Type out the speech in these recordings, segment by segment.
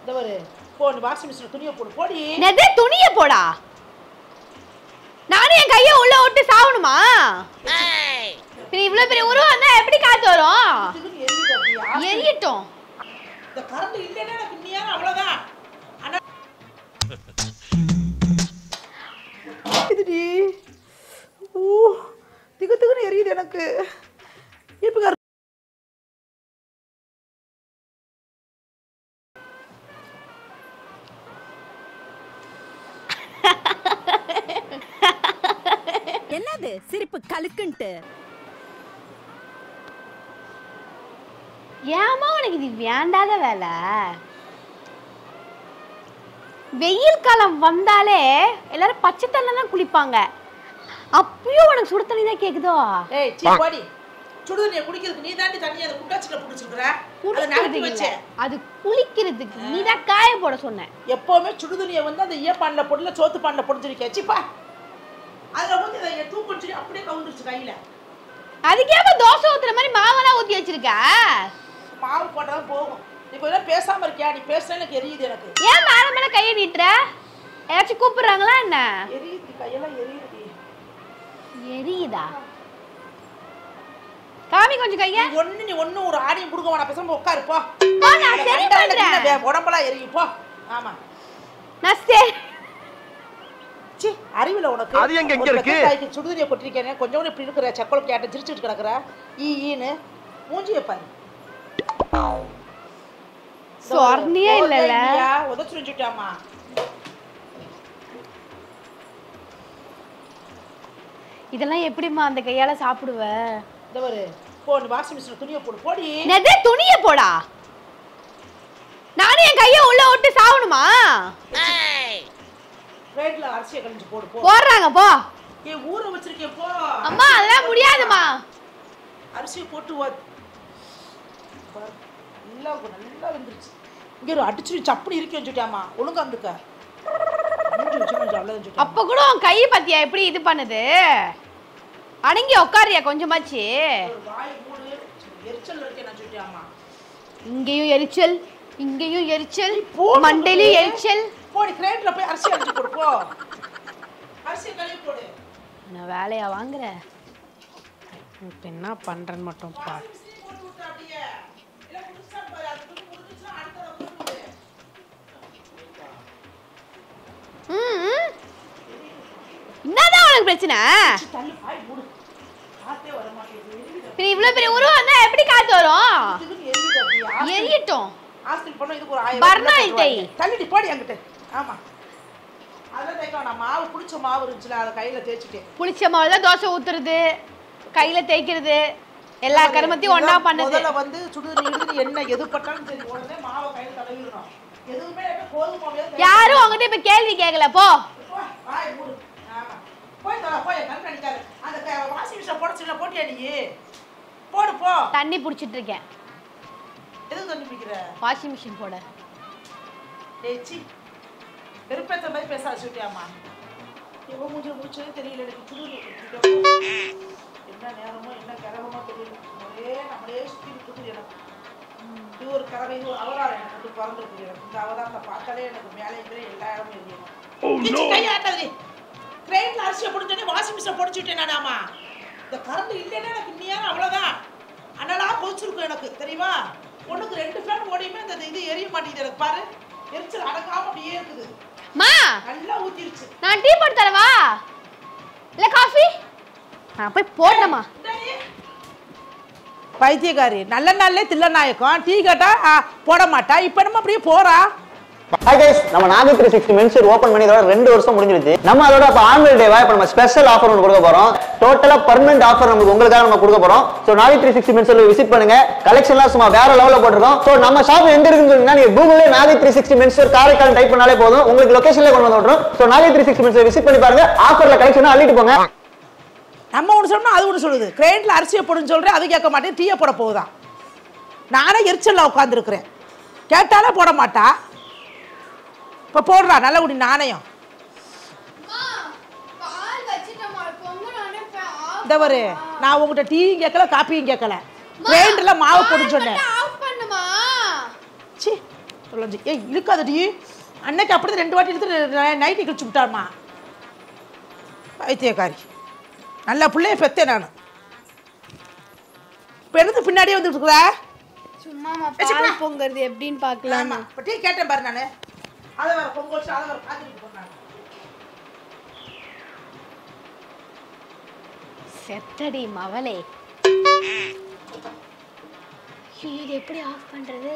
இந்த ஒரு போ நீ வாஷிங் மிஷின் துணியை போடு போடி நெது துணிய போடா நானும் என் கையை உள்ள விட்டு சாவணுமா பின்ன இவ்வளவு பெரிய உருவம் வந்தா எப்படி காத்து வரும் இதுக்கு எரியுது அப்படி ஆசை. எரியட்டும் இந்த கரண்ட் இல்லைன்னா எனக்கு இன்னும் அவ்வளவுதான் ஆனா இதுடி ஓ திகு திகுன்னு எரியுது எனக்கு இப்போ என்னது சிரிப்பு கலுக்குன்ட்டு ஏமா உனக்கு இது வேண்டாத வேலை வெயில் காலம் வந்தாலே எல்லாரும் பச்சை தண்ணி தான் குளிப்பாங்க அப்பயும் உனக்கு சுடு தண்ணி தான் கேக்குதோ ஏய் சீ போடி சுடுதண்ணியை குடிக்கிறதுக்கு நீ தாண்டி தண்ணி அதை குண்டாச்சில பிடிச்சிருக்கிற அதை குடிக்கிறதுக்கு நகர்த்தி இல்ல. வச்சே அது குளிக்கிறதுக்கு நீ தான் காய போட சொன்ன எப்பவுமே சுடுதண்ணியை வந்து அந்த ஈயப்பானில் போடல சோத்து பானில் பொடிச்சிருக்கேன் சிப்பா அதில் ஊற்றி அதை தூக்குன்னு சொல்லி அப்படியே கவுந்துருச்சு கையில் அதுக்கேப்ப தோசை ஊத்துற மாதிரி மாவெல்லாம் ஊத்தி வச்சிருக்க மாவு போட்டாலும் போகும் நீ கொஞ்ச நேரம் பேசாம இருக்கியா நீ பேசுனா எனக்கு எரியுது எனக்கு ஏன் மேல மேல கையை நீட்டுற யாராச்சும் கூப்பிடுறாங்களா என்ன எரியுது கையெல்லாம் எரியுது எரியுதா காமி கொஞ்சம் கைய நீ ஒண்ணு நீ ஒண்ணு ஒரு ஆடியும் கொடுக்க வேணாம் பேசாம உட்காரு போ போ, நான் இந்த சரி கண்டால பண்றேன். தின்ன வே- உடம்பெல்லாம் எரியும் போ ஆமா நான் சரி சி அறிவுல உனக்கு அது எங்க இங்க ஒரு இருக்கு? பெத்த தாய்க்கு சுடுதண்ணியை கொட்டிருக்கேனே கொஞ்சம் கூட இப்படி இருக்கிற செக்கோல் கேட்ட சிரிச்சுட்டு கிடக்குற ஈ ஈன்னு மூஞ்சிய பாரு சொர்ணியே இல்லைல்ல உதச்சு வச்சுட்டாமா இதெல்லாம் எப்படிம்மா அந்த கையால சாப்பிடுவ இந்த ஒரு போ நீ வாஷிங் மிஷின் துணியை போடு போடி நெது துணிய போடா நானும் என் கையை உள்ள விட்டு சாவணுமா ரேட்ல அரிசியை கழிஞ்சு போடு போ போடுறாங்க போ ஏ ஊற வச்சிருக்கேன் போ அம்மா அதெல்லாம் முடியாதுமா அரிசியை போட்டு வா பாரு, நல்லா நல்லா வந்துருச்சு இங்க ஒரு அடிச்சு சப்புனி இருக்கேன்னு சொல்லிட்டாமா ஒழுங்கா இருந்துக்க மூஞ்சி வச்சு கொஞ்சம் அவ்வளோதான் சொல்லிட்டாமா. அப்ப கூட உன் கை பத்தியா எப்படி இது பண்ணுது அடங்கி உட்காரியா கொஞ்சமாச்சு ஒரு வாய் மூடு எரிச்சல் இருக்கேன் நான் சொல்லிட்டாமா இங்கேயும் எரிச்சல் இங்கேயும் எரிச்சல் போ மண்டையிலும் எரிச்சல் போடி கிரேட்ல போய் அரிசி அரைச்சு போடு போ அரிசியை கழுவி போடு நான் வேலையா வாங்குற இப்ப என்ன பண்றேன்னு மட்டும் பாரு போட்டு விட்டு அப்படியே இல்ல முடிச்சா பாரு அது கொஞ்சம் முடிஞ்சுச்சுன்னா அடுத்ததை போட்டு விடு. ம், ம். என்னதான் உனக்கு பிரச்சனை சி, தள்ளி வாய் மூடு காத்தே வர மாட்டேங்குது எரியுது. பின்ன இவ்வளவு பெரிய உருவம் வந்தா எப்படி காத்து வரும் இதுக்கு எரியுது அப்படியே ஆஸ்தி- எரியட்டும் ஹாஸ்டல் பண்ண இதுக்கு ஒரு ஆயிரம் பர்னாயில் ரூபாய் தை. போட்டுருவாங்க. தள்ளிட்டு போடி அங்கிட்டு ஆமா அதெல்லாம் தைக்க வேணாம் மாவு புளிச்ச மாவு இருந்துச்சுல அதை கையில தேய்ச்சிட்டேன் புளிச்ச மாவுல தோசை ஊத்துறது கையில தேய்க்கிறது எல்லா கருமத்தையும் ஒண்ணா இதுதான் பண்ணுது முதல்ல வந்து சுடுதண்ணி இடுதண்ணி என்ன எது பட்டாலும் சரி உடனே மாவை கையில தடவிடணும் எதுவுமே எப்ப கோதுமை மாவையாவது கையில யாரும் உங்ககிட்ட இப்ப கேள்வி கேட்கல போ போ, வாய் மூடு ஆமா போய் தர போய் கண் கணிக்காது அந்த வாஷிங் மிஷின் போட சொல்லி போட்டியா நீ போடு போ தண்ணி புடிச்சிட்டு இருக்கேன் எதுக்கு தண்ணி பிடிக்கிற வாஷிங் மிஷின் போட ஏய் சி வெறுப்பேற்ற மாதிரி பேசாத சொல்லிட்டியாம்மா எவ்வளோ மூஞ்சி முடிச்சதே தெரியல எனக்கு புது என்ன நேரமோ என்ன கிரகமோ தெரியல ஒரே நம்மளே சுற்றி விட்டுது எனக்கு இது ஒரு கிரகம் இது ஒரு அவதாரம் எனக்கு வந்து பிறந்திருக்கு எனக்கு இந்த அவதாரத்தை பார்த்தாலே எனக்கு மேலே கீழே எல்லா இடமும் எரியும் கையாட்டாது ட்ரெயினில் அரிசியை பிடிச்சோடனே வாஷிங் மிஷினை பிடிச்சிட்டேன் நானாமா இந்த கரண்ட் இல்லைன்னா எனக்கு இன்னும் அவ்வளோதான் அண்ணலா கொதிச்சிருக்கும் எனக்கு தெரியுமா ஒண்ணுக்கு ரெண்டு ஃபேன் ஓடியுமே அந்த இது எரிய மாட்டேங்குது எனக்கு பாரு எரிச்சல் அடக்காம அப்படியே இருக்குது மா நல்லா ஊத்திருச்சு நான் டீ போட்டு தரவா இல்ல காஃபி நான் போய் போடுறேம்மா பைத்தியக்காரி நல்ல நாள்லே தில்லநாயக்கம் டீ கேட்டா ஆ, போட மாட்டா இப்ப நம்ம அப்படியே போறா ஹாய் கைஸ் நம்ம Nagai three sixty Mensure open பண்ணி இதோட ரெண்டு வருஷம் முடிஞ்சிருச்சு நம்ம அதோட இப்போ ஆனுவல் டேவா இப்போ நம்ம ஸ்பெஷல் ஆஃபர் ஒன்று கொடுக்க போறோம் டோட்டலா பர்மனெண்ட் ஆஃபர் நமக்கு உங்களுக்காக நம்ம கொடுக்க போறோம் so Nagai three sixty Mensure visit பண்ணுங்க கலெக்ஷன்லாம் சும்மா வேற லெவலில் போட்டிருக்கோம் ஸோ நம்ம ஷாப் எங்க இருக்குன்னு சொன்னீங்கன்னா நீங்க கூகுளே Nagai three sixty Mensure Karaikal type பண்ணாலே போதும் உங்களுக்கு லொகேஷன்ல கொண்டு வந்து விட்டுரும் so Nagai three sixty Mensure visit பண்ணி பாருங்க ஆஃபர்ல கலெக்ஷன் அள்ளிட்டு போங்க நம்ம ஒன்று சொன்னா அது ஒன்று சொல்லுது கிரெயின்ல அரிசியை போடுன்னு சொல்றேன் அது கேட்க மாட்டேன் டீயை போட போகுதான் நானே எரிச்சல்ல உட்காந்துருக்குறேன் கேட்டாலே போட மாட்டா இப்போ போடுறா நல்ல குடி நாணயம் இந்த ஒரு நான் உங்ககிட்ட டீயும் கேட்கல காப்பியும் கேட்கல கிரைண்டர்ல மாவு போடுன்னு சொன்னேன் ஆஃப் பண்ணுமா சி தொலைஞ்சு ஏய் இழுக்காதடி அன்னைக்கு அப்படி ரெண்டு வாட்டி எடுத்து நைட்டி கிழிச்சு விட்டாருமா வைத்தியக்காரி நல்ல பிள்ளைய பெத்தேன் நான் இப்போ எடுத்து பின்னாடியே வந்துட்டு இருக்கிற சும்மா வச்சுக்கோ. பால் பொங்குறது எப்படின்னு பார்க்கலாம் ஆமா இப்போ டீ கேட்டேன் பாரு நான் அதை வேற பொங்க வச்சு அதை வேற பார்த்துட்டு போனாங்க செத்தடி மவளே ஐயோ, இது எப்படி ஆஃப் பண்றது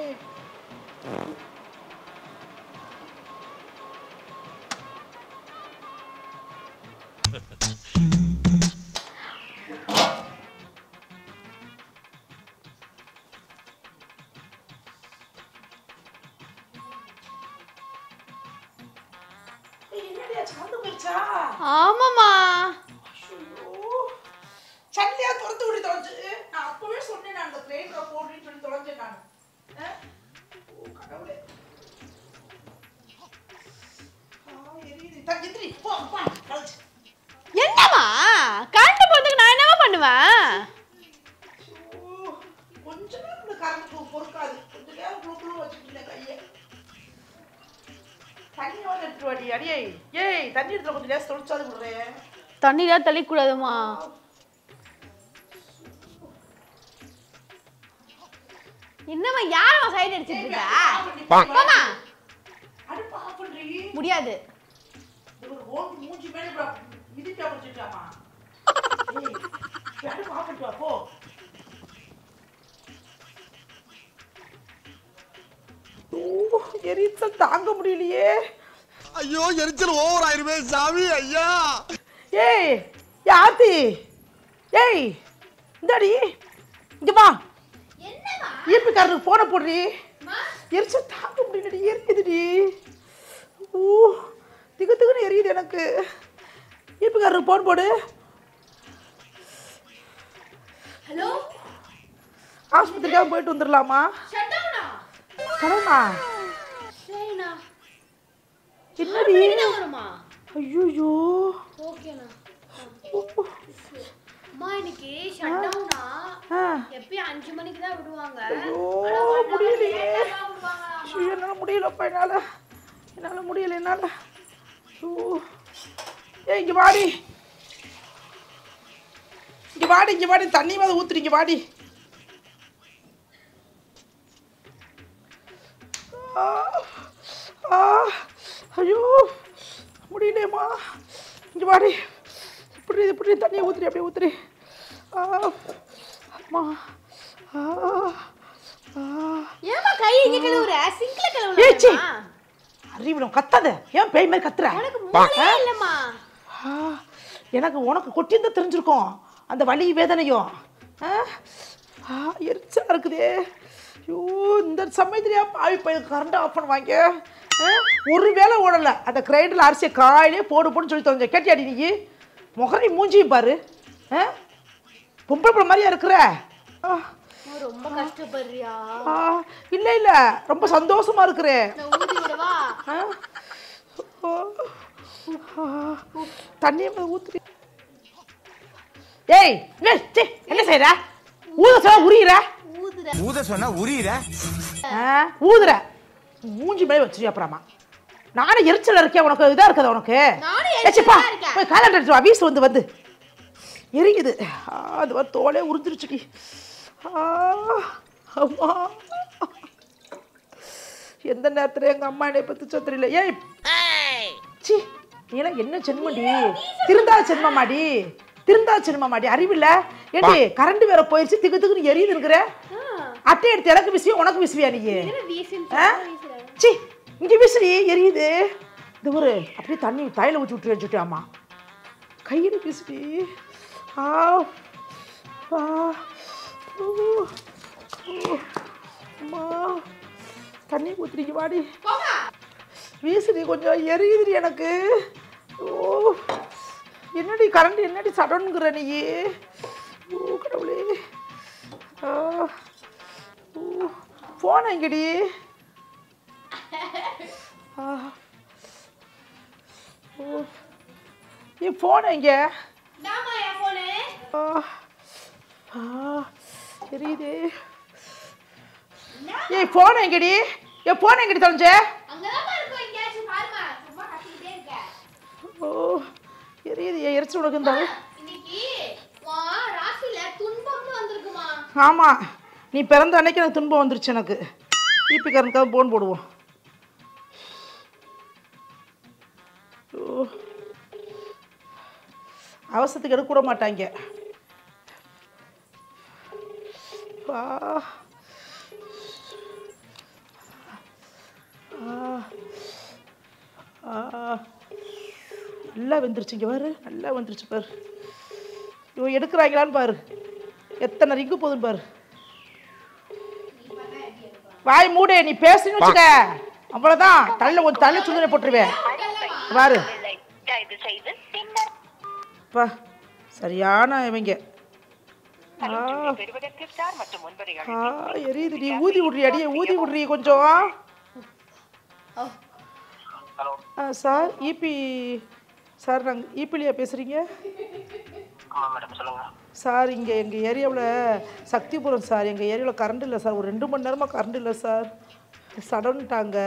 ஏய், என்னடி ஆச்சு? கறந்து போயிடுச்சா ஆமாமா ஐயோ சல்லியா திறந்து விடி தொலைஞ்சு நான் அப்பவே சொன்னேன் நான் அந்த கிரைண்டரை போடுறேன்னு சொல்லி தொலைஞ்சேன் நான் ஆ? ஓ கடவுளே ஆ, எரியுது. தா, எந்திரி. போ, அப்பா, கழிச்சு. என்னம்மா கரண்ட் போறதுக்கு நான் என்னவா பண்ணுவேன் ஐயோ, கொஞ்ச நேரம் இந்த கரண்ட் பொ- பொறுக்காது கொஞ்ச நேரம் குழு குழு வச்சுட்டு இருந்தேன் கையை தண்ணி வந்து எடுத்துட்டு வாடி அடியே ஏய் தண்ணி எடுத்துல கொஞ்சம் லேஸ் தொளிச்சாது விடுறேன் தண்ணிலாம் தெளிக்கூடாதுமா என்னம்மா யாரம்மா சைடு அடிச்சிட்டு இருக்கா போமா அடுப்பு ஆஃப் பண்றீ முடியாது இது ஒரு ஓட்டு மூஞ்சி மேலே இப்படி மிதிப்பா பிடிச்சிட்டாமா ஏய் அடுப்பு ஆஃப் பண்ணிட்டு வா போ ஓ, எரிச்சல் தாங்க முடியலையே ஐயோ எரிச்சல் ஓவர் ஆயிருமே சாமி ஐயா ஏய் யாத்தி ஏய் இந்தாடி இங்க வா ஈர்ப்புக்காரனுக்கு போன போடுறி எரிச்சல் தாங்க முடியலடி எரியுதுடி ஓ திகு திகுன்னு எரியுது எனக்கு ஈர்ப்புக்காரனுக்கு போன் போடு ஹலோ ஆஸ்பத்திரிக்காக போயிட்டு வந்துடலாமா ஷட் டவுனா கடவுளா சரிண்ணா என்னடி என்ன வருமா ஐயோ ஓகேண்ணா அம்மா இன்னைக்கு ஷட் டவுனா ஆ எப்பயும் அஞ்சு மணிக்கு தான் விடுவாங்க ஐயோ, ஆனா one hour முடியலையே. late ஆ தான் விடுவாங்களாம். ஐயோ, என்னால முடியலப்பா என்னால என்னால முடியல என்னால ஐயோ ஏய் இங்க வாடி இங்க வாடி இங்க வாடி தண்ணி மேல ஊத்துறீங்க இங்க வாடி ஆ, ஆ, ஐயோ முடியலையேம்மா இங்க வாடி இப்படி இப்படி தண்ணியை ஊத்துறி அப்படியே ஊத்துறி ஆ அம்மா ஆ ஆ ஏம்மா கை இங்க கழுவுற சிங்க்ல ஏய், சீ. கழுவுறா அறிவிடும் கத்தாத ஏன் பேய் மாதிரி கத்துற உனக்கு மூளையே இல்லம்மா ஆ, எனக்கு உனக்கு கொட்டியிருந்தா தெரிஞ்சிருக்கும் அந்த வலி வேதனையும் ஆ? ஆ, எரிச்சலா இருக்குதே ஐயோ இந்த சமயத்துலயா பாவி பையன் கரண்ட் ஆஃப் பண்ணுவாங்க ஆ? ஒரு வேளை ஓடல அந்த கிரைண்டரில் அரிசியை காயிலே போடு போடுன்னு சொல்லி தொலைஞ்ச கேட்டியாடி நீ முகரை மூஞ்சியும் பாரு ஆ? பொம்பளை பிள்ளை மாதிரியா இருக்கிற ஆ, அம்மா, ரொம்ப கஷ்டப்படுறியா ஆ, இல்ல இல்ல ரொம்ப சந்தோஷமா இருக்கிறேன் நான் ஊதி விடவா ஆ? ஓ. ஆ. தண்ணியை மேல ஊத்துறி ஏய் ஏய், சீ, என்ன செய்யற ஊத சொல்ல உரியிற ஊதுற ஊத சொன்னா உரியுற ஆ, ஊதுற மூஞ்சி மேலே வச்சிருக்க அப்புறமா நானும் எரிச்சல் இருக்கேன் உனக்கு இதா இருக்குதா உனக்கு நானும் ஏ, சீ, பா, எரிச்சலா இருக்கேன். போய் காலண்டர் எடுத்து வா வீசு வந்து வந்து எரியுது ஆ, அது வந்து தோலே உறிஞ்சிருச்சுடி ஆ, அம்மா எந்த நேரத்துல எங்க அம்மா என்னை பத்தி தெரியல ஏய் சி நீலாம் என்ன ஜென்மடி திருந்தா ஜென்மமாடி திருந்தா ஜென்மமாடி அறிவில்ல ஏடி கரண்ட் வேற போயிடுச்சு திக்கு திக்குன்னு எரியுதுங்கிற அட்டை எடுத்து எனக்கு விசியா உனக்கு விசுவியா நீ வீசுன்னு ஆ? சொன்னா வீசுற. சி இங்க விசிறி எரியுது இது ஒரு அப்படியே தண்ணி தையில ஊற்றி விட்டு வச்சுட்டு ஆமா கையில் விசிறி ஆ ஆ ஊ, ஊ, அம்மா தண்ணி ஊத்துறீங்க வாடி வீசுடி கொஞ்சம் எரியுதுடி எனக்கு ஓ என்னடி கரண்ட் என்னடி சடனுங்கிற நீ ஓ கடவுளே ஆ ஓ போன எங்கடி ஆ ஓ நீ போன எங்க இந்தாம்மா என் phone. ஆ ஆ எரியுதே ஏய் போன எங்கடி ஏ போன எங்கிட்ட தொலைஞ்சே அங்கதான் இருக்கும் எங்கேயாச்சும் பாருமா சும்மா கத்திக்கிட்டே இருக்க ஓ எரியுது ஏன் எரிச்சு உனக்கு இருந்தா இன்னைக்கு உன் ராசியில துன்பம்னு வந்திருக்குமா ஆமா நீ பிறந்த அன்னைக்கு எனக்கு துன்பம் வந்துருச்சு எனக்கு ஈபிக்காரனுக்காக போன் போடுவோம் ஓ. அவசரத்துக்கு எடுக்க கூட மாட்டாங்க ஆ. ஆ. ஆ. நல்லா வெந்துருச்சு இங்கே பாரு நல்லா வந்துருச்சு பாரு இவன் எடுக்கிறாங்களான்னு பாரு எத்தனை ரிங்கு போதுன்னு பாரு வாய் மூடு நீ பேசுன்னு வச்சுக்க அவ்வளோதான் தள்ள ஒரு தள்ள சுந்தரை போட்டுருவேன் பாரு தயவு செய்து பின்னர் பா சரியான இவங்க ஆ பெறுவதற்கு ஸ்டார் மற்றும் ஒன்பதை ஆ எரியுது நீ ஊதி விட்றி அடியே ஊதி விட்றி கொஞ்சம் ஆ சார் இபி சார் நாங்கள் இபிலியா பேசுகிறீங்க ஆமாம் மேடம் சொல்லுங்க சார் இங்கே எங்கள் ஏரியாவில் சக்திபுரம் சார் எங்கள் ஏரியாவில் கரண்ட் இல்லை சார் ஒரு ரெண்டு மணி நேரமாக கரண்ட் இல்லை சார் சடன்ட்டாங்க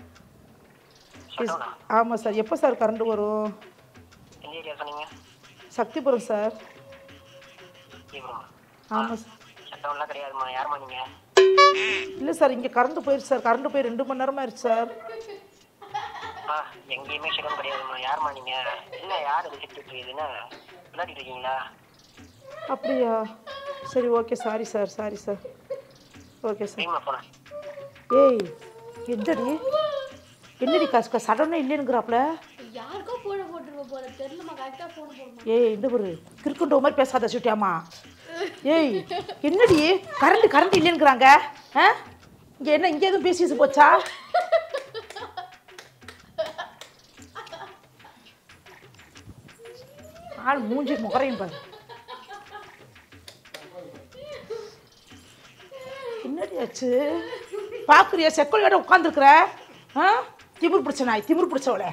ஆமாம் சார் எப்போ சார் கரண்ட் வரும் எந்த ஏரியா சொன்னீங்க சக்திபுரம் சார் தீவிரமா ஆமாம் சார் ஷட்டவுன்லாம் கிடையாதுமா யாருமா நீங்க இல்லை சார் இங்கே கரண்ட் போயிடுச்சு சார் கரண்ட் போய் ரெண்டு மணி நேரமாக ஆயிடுச்சு சார் ஆ எங்கேயுமே ஷட்டவுன் கிடையாதுமா யாருமா நீங்க என்ன யார் இது சிட்டு இதுன்னு விளையாடிட்டு இருக்கீங்களா அப்படியா சரி okay sorry sir sorry sir okay sir தெரியுமா போனேன் ஏய் என்னடி என்னடி காசு சடனே இல்லைனுங்கிறாப்புல யாருக்கோ போன போட்டுருவ போல தெரியலமா கரெக்டா போன போடுமா ஏய் இந்த ஒரு கிறுக்குன்ற மாதிரி பேசாத சுட்டியாமா ஏய் என்னடி கரண்ட் கரண்ட் இல்லைங்கிறாங்க ஆ இங்கே என்ன இங்கே எதுவும் பேசி போச்சா ஆள் மூஞ்சி முகரையும் பாரு என்னடி ஆச்சு பாக்குறியா செக்கோலியோட உட்காந்துருக்குற ஆ திமிர் பிடிச்ச நாய் திமிர் பிடிச்சவளே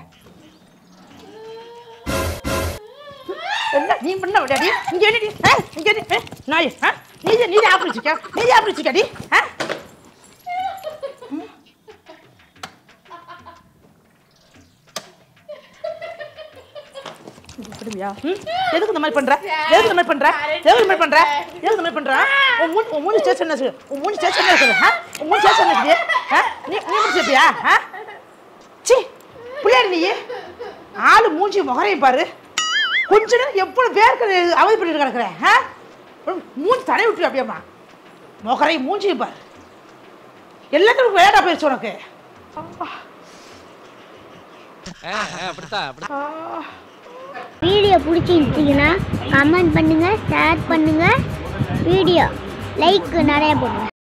என்ன நீ பண்ண விடாடி இங்க என்னடி ஆ? இங்க என்னடி? ஆ? நாய் ஆ? நீ நீ ஆப்பிள் வச்சிருக்க நீ ஆப்பிள் வச்சிருக்கடி ஆ அப்படியா ம்? எதுக்கு இந்த மாதிரி பண்ற எதுக்கு இந்த மாதிரி பண்ற எதுக்கு இந்த மாதிரி பண்ற எதுக்கு இந்த மாதிரி பண்ற உன் மூணு உன் மூணு ஸ்டேஷன் என்ன உன் மூணு ஸ்டேஷன் என்ன இருக்குது ஆ? உன் மூணு ஸ்டேஷன் இருக்குது ஆ நீ நீ முடிச்சிருப்பியா ஆ சி பிள்ளையாடி நீ ஆளு மூஞ்சி முகரையும் பாரு கொஞ்ச நேரம் எவ்வளவு பேருக்கு அவதி பண்ணிட்டு கிடக்குற ஆ மூஞ்சி தடை விட்டு அப்படியேம்மா முகரையும் மூஞ்சியும் பாரு எல்லாத்துக்கும் விளையாடா போயிடுச்சு உனக்கு ஆ வீடியோ பிடிச்சிருந்துச்சிங்கன்னா கமெண்ட் பண்ணுங்க ஷேர் பண்ணுங்க வீடியோ லைக் நிறைய போடுங்க